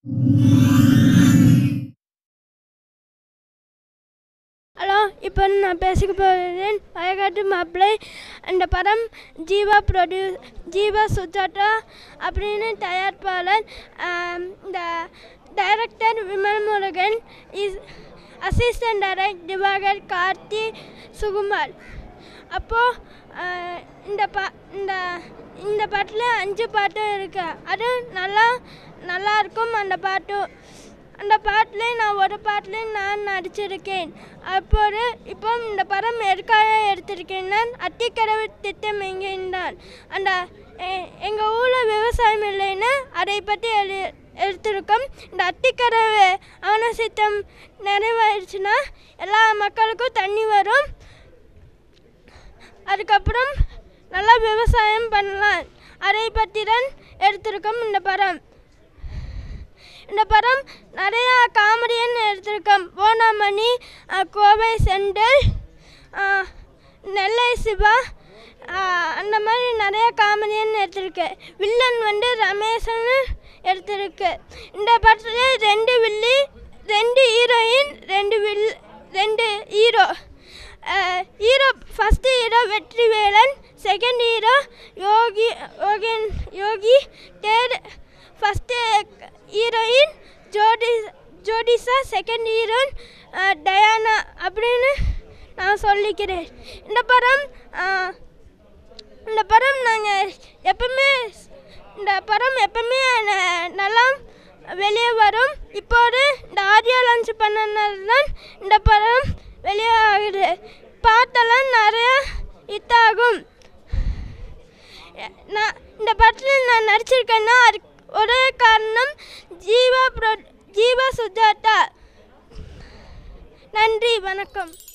hello இப்போ நான் பேசிக்க போகிறேன் வயக்காட்டு மாப்பிள்ளை அந்த படம் ஜீவா ப்ரொடியூஸ் ஜீவா சுஜாதா அப்படின்னு தயாரிப்பாளர் ஆம், இந்த director Vimal Murugan is assistant direct Diwakar Karthi Sukumar அப்போது இந்த பா இந்த இந்த பாட்டில் அஞ்சு பாட்டும் இருக்கு அது நல்லா நல்லா இருக்கும் அந்த பாட்டும் அந்த பாட்டில் நான் ஒரு பாட்டில் நான் நடிச்சிருக்கேன் அப்போது இப்போ இந்த படம் எதுக்காக எடுத்திருக்கேன்னா அத்திக்கடவு திட்டம் எங்கேன்தான் அந்த எங்கள் ஊரில் விவசாயம் இல்லைன்னு அதை பற்றி எழு எடுத்திருக்கோம் இந்த அத்திக்கடவு அவன சித்தம் நிறைவாயிடுச்சுன்னா எல்லா மக்களுக்கும் தண்ணி வரும் அதுக்கப்புறம் நல்லா விவசாயம் பண்ணலாம் அதை பற்றி தான் எடுத்திருக்கோம் இந்த படம் இந்த படம் நிறையா காமெடியன் எடுத்திருக்கோம் போனாமணி அஹ், கோவை செந்தில் அஹ், நெல்லை சிவா அஹ், அந்த மாதிரி நிறைய காமெடியன் எடுத்திருக்கு வில்லன் வந்து ரமேஷன் எடுத்திருக்கு இந்த படத்தில் ரெண்டு வில்லி ரெண்டு ஹீரோயின் ரெண்டு வில் ரெண்டு hero hero first hero Vetrivelan second hero Yogi யோகின் யோகி தேர்ட் ஃபஸ்ட்டு ஹீரோயின் ஜோடி ஜோடிசா செகண்ட் ஹீரோயின் டயானா அப்படின்னு நான் சொல்லிக்கிறேன் இந்த படம் அஹ், இந்த படம் நாங்கள் எப்பவுமே இந்த படம் எப்பவுமே ந- நல்லா வெளியே வரும் இப்போது இந்த ஆடியோ லான்ச் பண்ணனால தான் இந்த படம் வெளியே ஆகுது பாட்டெல்லாம் நிறையா இத்தாகும் நான் இந்த படத்தில் நான் நடிச்சிருக்கேன்னா அதுக்கு ஒரே காரணம் ஜீவா ப்ரோ ஜீவா சுஜாதா நன்றி வணக்கம்